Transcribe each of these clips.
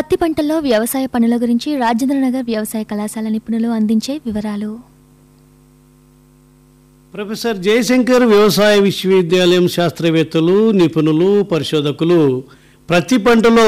పత్తి పంటల్లో వ్యవసాయ పనుల గురించి రాజేంద్రనగర్ వ్యవసాయ కళాశాల నిపుణులు అందించే వివరాలు ప్రొఫెసర్ జయశంకర్ వ్యవసాయ విశ్వవిద్యాలయం శాస్త్రవేత్తలు నిపుణులు పరిశోధకులు ప్రతి పంటలో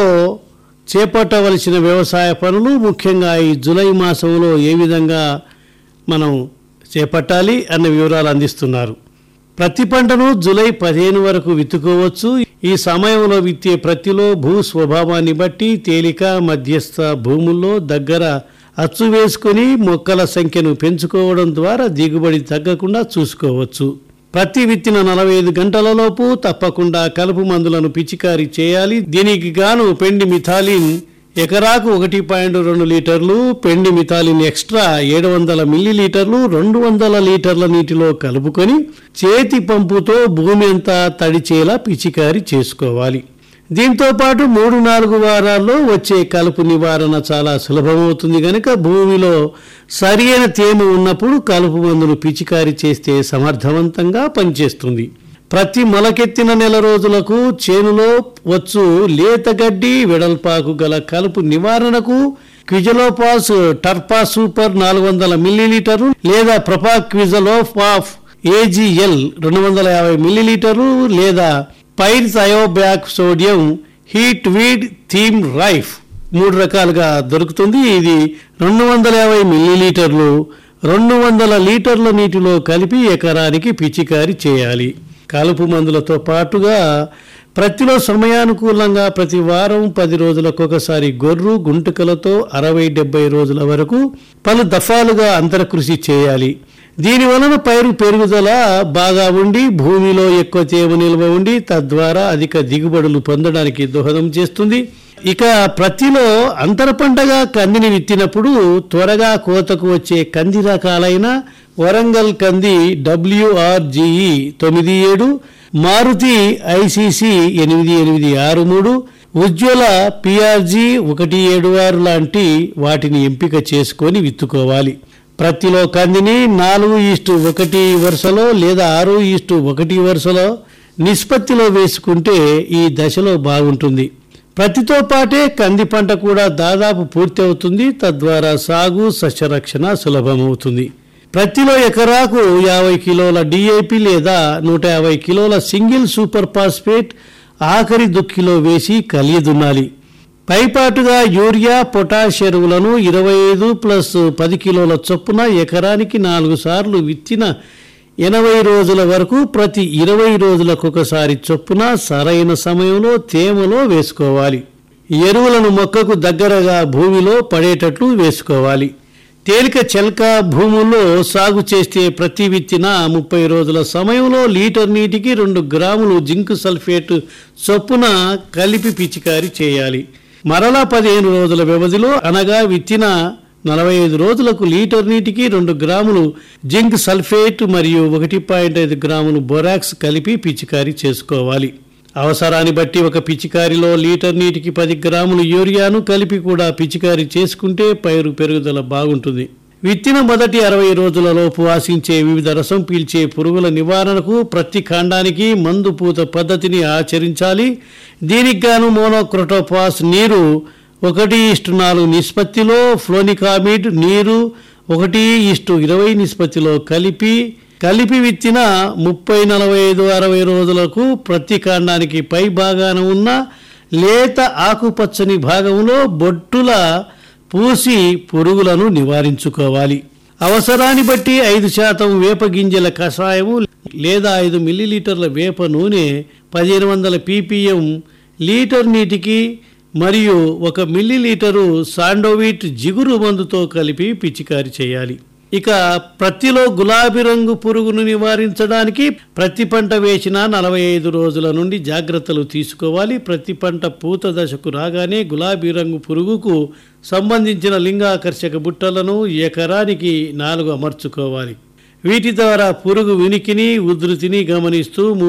చేపట్టవలసిన వ్యవసాయ పనులు ముఖ్యంగా ఈ జూలై మాసంలో ఏ విధంగా మనం చేపట్టాలి అన్న వివరాలు అందిస్తున్నారు ప్రతి పంటను జూలై పదిహేను వరకు విత్తుకోవచ్చు ఈ సమయంలో విత్తే ప్రతిలో భూ స్వభావాన్ని బట్టి తేలిక మధ్యస్థ భూముల్లో దగ్గర అచ్చు వేసుకొని మొక్కల సంఖ్యను పెంచుకోవడం ద్వారా దిగుబడి తగ్గకుండా చూసుకోవచ్చు ప్రతి విత్తిన నలభై ఐదు గంటలలోపు తప్పకుండా కలుపు మందులను పిచికారీ చేయాలి దీనికి గాను పెండి మిథాలిన్ ఎకరాకు ఒకటి పాయింట్ రెండు లీటర్లు పెండి మిథాలిన్ ఎక్స్ట్రా ఏడు వందల మిల్లీ లీటర్లు రెండు వందల లీటర్ల నీటిలో కలుపుకొని చేతి పంపుతో భూమి అంతా తడిచేలా పిచికారీ చేసుకోవాలి దీంతో పాటు మూడు నాలుగు వారాల్లో వచ్చే కలుపు నివారణ చాలా సులభమవుతుంది కనుక భూమిలో సరియైన తేమ ఉన్నప్పుడు కలుపు మందును పిచికారీ చేస్తే సమర్థవంతంగా పనిచేస్తుంది ప్రతి మొలకెత్తిన నెల రోజులకు చేనులో వచ్చు లేత గడ్డి వెడల్పాకు గల కలుపు నివారణకు క్విజలోపాస్ టర్పా సూపర్ నాలుగు వందల మిల్లీలీటరు లేదా ప్రపా క్విజలోఫాఫ్ ఏజీఎల్ రెండు వందల యాభై మిల్లీలీటరు లేదా పైర్స్ అయోబ్యాక్ సోడియం హీట్ వీడ్ థీమ్ రైఫ్ మూడు రకాలుగా దొరుకుతుంది ఇది రెండు వందల యాభై మిల్లీలీటర్లు రెండు వందల లీటర్ల నీటిలో కలిపి ఎకరానికి పిచికారీ చేయాలి కలుపు మందులతో పాటుగా ప్రతిలో సమయానుకూలంగా ప్రతి వారం పది రోజులకు ఒకసారి గొర్రు గుంటుకలతో అరవై డెబ్బై రోజుల వరకు పలు దఫాలుగా అంతరకృషి చేయాలి దీని వలన పైరు పెరుగుదల బాగా ఉండి భూమిలో ఎక్కువ తేమ నిల్వ ఉండి తద్వారా అధిక దిగుబడులు పొందడానికి దోహదం చేస్తుంది ఇక ప్రతిలో అంతర పంటగా కందిని విత్తినప్పుడు త్వరగా కోతకు వచ్చే కంది రకాలైన వరంగల్ కంది డబ్ల్యూఆర్జీఈ తొమ్మిది ఏడు మారుతి ఐసీసీ ఎనిమిది ఎనిమిది ఆరు మూడు ఉజ్వల పిఆర్జీ ఒకటి ఏడు ఆరు లాంటి వాటిని ఎంపిక చేసుకొని విత్తుకోవాలి ప్రతిలో కందిని నాలుగు ఈస్టు ఒకటి వరుసలో లేదా ఆరు ఈస్టు ఒకటి వరుసలో నిష్పత్తిలో వేసుకుంటే ఈ దశలో బాగుంటుంది ప్రతితో పాటే కంది పంట కూడా దాదాపు పూర్తి అవుతుంది తద్వారా సాగు సస్యరక్షణ సులభమవుతుంది ప్రతిలో ఎకరాకు యాభై కిలోల డిఏపి లేదా నూట యాభై కిలోల సింగిల్ సూపర్ ఫాస్ఫేట్ ఆఖరి దుక్కిలో వేసి కలిగి దున్నాలి పైపాటుగా యూరియా పొటాష్ ఎరువులను ఇరవై ఐదు ప్లస్ పది కిలోల చొప్పున ఎకరానికి నాలుగు సార్లు విత్తిన ఎనభై రోజుల వరకు ప్రతి ఇరవై రోజులకు ఒకసారి చొప్పున సరైన సమయంలో తేమలో వేసుకోవాలి ఎరువులను మొక్కకు దగ్గరగా భూమిలో పడేటట్లు వేసుకోవాలి తేలిక చెల్క భూముల్లో సాగు చేస్తే ప్రతి విత్తిన ముప్పై రోజుల సమయంలో లీటర్ నీటికి రెండు గ్రాములు జింక్ సల్ఫేట్ చొప్పున కలిపి పిచికారీ చేయాలి మరలా పదిహేను రోజుల వ్యవధిలో అనగా విత్తిన నలభై ఐదు రోజులకు లీటర్ నీటికి రెండు గ్రాములు జింక్ సల్ఫేట్ మరియు ఒకటి పాయింట్ ఐదు గ్రాములు బొరాక్స్ కలిపి పిచికారీ చేసుకోవాలి అవసరాన్ని బట్టి ఒక పిచికారిలో లీటర్ నీటికి పది గ్రాములు యూరియాను కలిపి కూడా పిచికారీ చేసుకుంటే పైరు పెరుగుదల బాగుంటుంది విత్తిన మొదటి అరవై రోజులలోపు ఆశించే వివిధ రసం పీల్చే పురుగుల నివారణకు ప్రతి ఖండానికి మందు పూత పద్ధతిని ఆచరించాలి దీనికి గాను మోనోక్రోటోపాస్ నీరు ఒకటి ఇష్టు నాలుగు నిష్పత్తిలో ఫ్లోనికామిడ్ నీరు ఒకటి ఇష్టు ఇరవై నిష్పత్తిలో కలిపి కలిపి విత్తిన ముప్పై నలభై ఐదు అరవై రోజులకు ప్రతి కాండానికి పై భాగాన ఉన్న లేత ఆకుపచ్చని భాగంలో బొట్టుల పూసి పురుగులను నివారించుకోవాలి అవసరాన్ని బట్టి ఐదు శాతం వేప గింజల కషాయము లేదా ఐదు మిల్లీలీటర్ల వేప నూనె పదిహేను వందల పీపీఎం లీటర్ నీటికి మరియు ఒక మిల్లీలీటరు సాండోవిట్ జిగురు మందుతో కలిపి పిచికారి చేయాలి ఇక ప్రతిలో గులాబీ రంగు పురుగును నివారించడానికి ప్రతి పంట వేసిన నలభై ఐదు రోజుల నుండి జాగ్రత్తలు తీసుకోవాలి ప్రతి పంట పూత దశకు రాగానే గులాబీ రంగు పురుగుకు సంబంధించిన లింగాకర్షక బుట్టలను ఎకరానికి నాలుగు అమర్చుకోవాలి వీటి ద్వారా పురుగు వినికిని ఉధృతిని గమనిస్తూ